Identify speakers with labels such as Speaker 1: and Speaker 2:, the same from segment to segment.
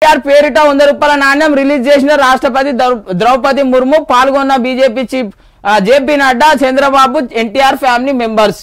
Speaker 1: ఎన్టీఆర్ పేరిట వంద రూపాయల నాణ్యం రిలీజ్ చేసిన రాష్ట్రపతి ద్రౌ- ద్రౌపది ముర్ము పాల్గొన్న బీజేపీ చీఫ్ ఆ, జేపీ నడ్డా చంద్రబాబు ఎన్టీఆర్ ఫ్యామిలీ మెంబర్స్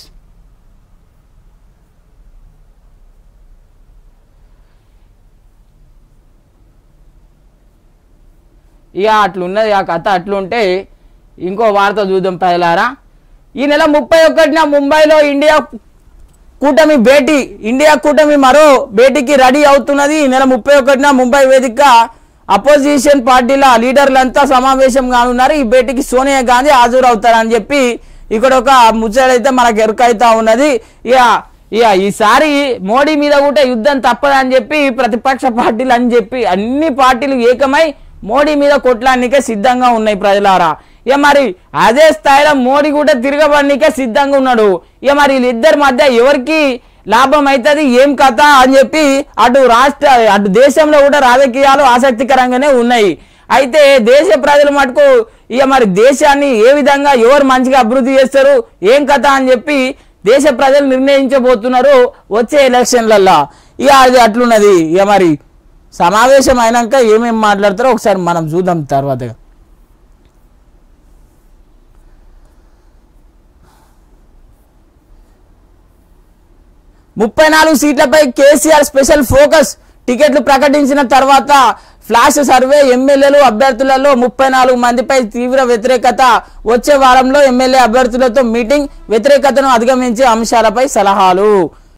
Speaker 1: ఇక అట్లున్నది ఆ కథ అట్లుంటే ఇంకో వార్త చూద్దాం ప్రజలారా ఈ నెల ముప్పై ఒకటిన ముంబైలో ఇండియా కూటమి భేటీ ఇండియా కూటమి మరో భేటీకి రెడీ అవుతున్నది ఈ నెల ముప్పై ఒకటిన ముంబై వేదిక అపోజిషన్ పార్టీల లీడర్లంతా సమావేశం కానున్నారు ఈ భేటీకి సోనియా గాంధీ హాజరవుతారని చెప్పి ఇక్కడ ఒక ముచ్చడైతే మనకు ఎరుకైతా ఉన్నది ఇక ఇక ఈసారి మోడీ మీద కూడా యుద్ధం తప్పదని చెప్పి ప్రతిపక్ష పార్టీలు అని చెప్పి అన్ని పార్టీలు ఏకమై మోడీ మీద కొట్లానికే సిద్ధంగా ఉన్నాయి ప్రజలారా ఇక మరి అదే స్థాయిలో మోడీ కూడా తిరగబడినికే సిద్ధంగా ఉన్నాడు ఇక మరి వీళ్ళిద్దరి మధ్య ఎవరికి లాభం అవుతుంది ఏం కథ అని చెప్పి అటు రాష్ట్ర అటు దేశంలో కూడా రాజకీయాలు ఆసక్తికరంగానే ఉన్నాయి అయితే దేశ ప్రజలు మటుకు ఇక మరి దేశాన్ని ఏ విధంగా ఎవరు మంచిగా అభివృద్ధి చేస్తారు ఏం కథ అని చెప్పి దేశ ప్రజలు నిర్ణయించబోతున్నారు వచ్చే ఎలక్షన్లల్లో ఇక అది అట్లున్నది ఇక మరి సమావేశం అయినాక ఏమేమి మాట్లాడతారో ఒకసారి మనం చూద్దాం తర్వాత ముప్పై నాలుగు సీట్లపై కేసీఆర్ స్పెషల్ ఫోకస్ టికెట్లు ప్రకటించిన తర్వాత ఫ్లాష్ సర్వే ఎమ్మెల్యేలు అభ్యర్థులలో ముప్పై నాలుగు మందిపై తీవ్ర వ్యతిరేకత వచ్చే వారంలో ఎమ్మెల్యే అభ్యర్థులతో మీటింగ్ వ్యతిరేకతను అధిగమించే అంశాలపై సలహాలు